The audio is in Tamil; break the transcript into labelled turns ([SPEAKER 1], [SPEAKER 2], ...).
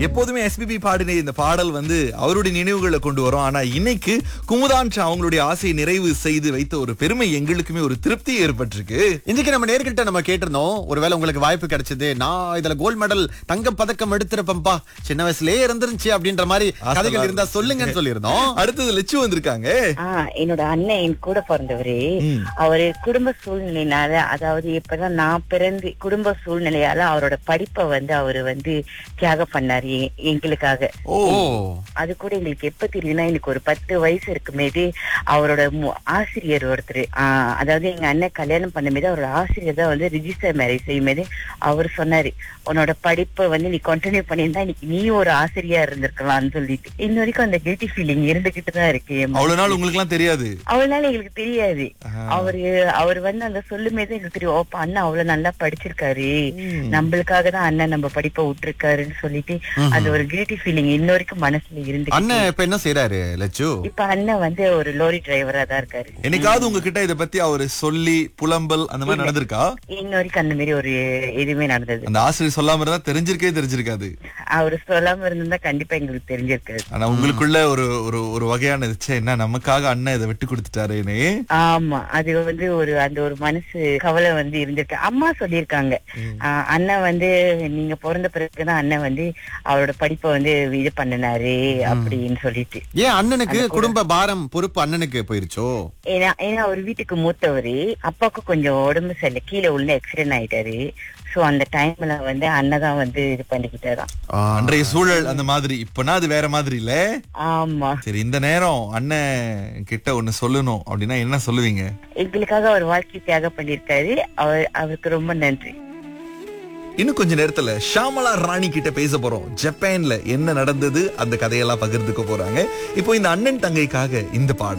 [SPEAKER 1] எப்போதுமே எஸ்பிபி பாடின இந்த பாடல் வந்து அவருடைய நினைவுகளை கொண்டு வரும் ஆனா இன்னைக்கு குமுதான் ஷா அவங்களுடைய ஆசையை நிறைவு செய்து வைத்த ஒரு பெருமை எங்களுக்குமே ஒரு திருப்தி ஏற்பட்டிருக்கு
[SPEAKER 2] இன்னைக்கு நம்ம நேர்கிட்ட நம்ம கேட்டிருந்தோம் ஒருவேளை உங்களுக்கு வாய்ப்பு கிடைச்சது நான் இதுல கோல்ட் மெடல் தங்க பதக்கம் எடுத்திருப்பேன்பா சின்ன வயசுலயே இருந்துருச்சு அப்படின்ற மாதிரி கதைகள் இருந்தா சொல்லுங்கன்னு சொல்லியிருந்தோம்
[SPEAKER 1] அடுத்தது லட்சு வந்திருக்காங்க
[SPEAKER 3] ஆ, என்னோட அண்ணன் என் கூட பிறந்தவரு அவரு குடும்ப சூழ்நிலையினால அதாவது இப்பதான் நான் பிறந்து குடும்ப சூழ்நிலையால அவரோட படிப்பை வந்து அவரு வந்து தியாகம் பண்ணாரு எ- எங்களுக்காக
[SPEAKER 1] ஓ
[SPEAKER 2] ஓ
[SPEAKER 3] அது கூட எங்களுக்கு எப்ப தெரியுதுன்னா எனக்கு ஒரு பத்து வயசு இருக்கும்போது அவரோட மு- ஆசிரியர் ஒருத்தர் அதாவது எங்க அண்ணன் கல்யாணம் பண்ணும்போது அவரோட ஆசிரியர் தான் வந்து ரிஜிஸ்டர் மேரேஜ் செய்யும்போது அவர் சொன்னாரு உன்னோட படிப்பை வந்து நீ கண்டினியூ பண்ணியிருந்தா இன்னைக்கு நீ ஒரு ஆசிரியா இருந்திருக்கலாம்னு சொல்லிட்டு இன்ன வரைக்கும் அந்த கில்ட்டி ஃபீலிங் இருந்துகிட்டு தான் இருக்கு என்
[SPEAKER 1] அவ்வளவு நாள் உங்களுக்கு எல்லாம் தெரியாது
[SPEAKER 3] அவளால எங்களுக்கு தெரியாது அவரு அவர் வந்து அந்த சொல்லும்போது எங்களுக்கு தெரியும் ஓப்பா அண்ணன் அவ்வளவு நல்லா படிச்சிருக்காரு நம்மளுக்காக தான் அண்ணன் நம்ம படிப்பை விட்டுருக்காருன்னு சொல்லிட்டு அந்த ஒரு கில்ட்டி ஃபீலிங் இன்ன வரைக்கும் மனசுல இருந்து
[SPEAKER 2] அண்ணன் இப்ப என்ன செய்யறாரு லட்சு
[SPEAKER 3] இப்ப அண்ணன் வந்து ஒரு லோரி டிரைவரா தான் இருக்காரு
[SPEAKER 1] என்னைக்காவது உங்ககிட்ட இத பத்தி அவரு சொல்லி புலம்பல் அந்த மாதிரி நடந்திருக்கா
[SPEAKER 3] இன்ன வரைக்கும் அந்த மாதிரி ஒரு எதுவுமே நடந்தது
[SPEAKER 1] அந்த ஆசிரியர் சொல்லாம இருந்தா தெரிஞ்சிருக்கே தெரிஞ்சிருக்காது
[SPEAKER 3] அவரு சொல்லாம இருந்திருந்தா கண்டிப்பா எங்களுக்கு தெரிஞ்சிருக்காது
[SPEAKER 1] ஆனா உங்களுக்குள்ள ஒரு ஒரு ஒரு வகையான ச்சே, என்ன நமக்காக அண்ணன் இதை விட்டு கொடுத்துட்டாருன்னு
[SPEAKER 3] ஆமா அது வந்து ஒரு அந்த ஒரு மனசு கவலை வந்து இருந்திருக்கு அம்மா சொல்லியிருக்காங்க ஆஹ் அண்ணன் வந்து நீங்க பிறந்த பிறகுதான் அண்ணன் வந்து அவரோட படிப்பை வந்து இது பண்ணினாரு அப்படின்னு சொல்லிட்டு
[SPEAKER 2] ஏன் அண்ணனுக்கு குடும்ப பாரம் பொறுப்பு அண்ணனுக்கு போயிருச்சோ
[SPEAKER 3] ஏன்னா ஏன்னா அவர் வீட்டுக்கு மூத்தவரு அப்பாவுக்கு கொஞ்சம் உடம்பு சரியில்லை கீழே உள்ள ஆக்சிடென்ட் ஆயிட்டாரு சோ அந்த டைம்ல வந்து அண்ணன் தான் வந்து இது பண்ணிக்கிட்டாராம்
[SPEAKER 2] ஆ,
[SPEAKER 1] அன்றைய சூழல் அந்த மாதிரி இப்பனா அது வேற மாதிரி இல்ல
[SPEAKER 3] ஆமா
[SPEAKER 1] சரி இந்த நேரம் அண்ணன் கிட்ட ஒண்ணு சொல்லணும் அப்படின்னா என்ன சொல்லுவீங்க
[SPEAKER 3] எங்களுக்காக அவர் வாழ்க்கை தியாகம் பண்ணிருக்காரு அவர் அவருக்கு ரொம்ப நன்றி
[SPEAKER 1] இன்னும் கொஞ்ச நேரத்துல ஷாமலா ராணி கிட்ட பேச போறோம் ஜப்பான்ல என்ன நடந்தது அந்த கதையெல்லாம் பகிர்ந்துக்க போறாங்க இப்போ இந்த அண்ணன் தங்கைக்காக இந்த பாடல்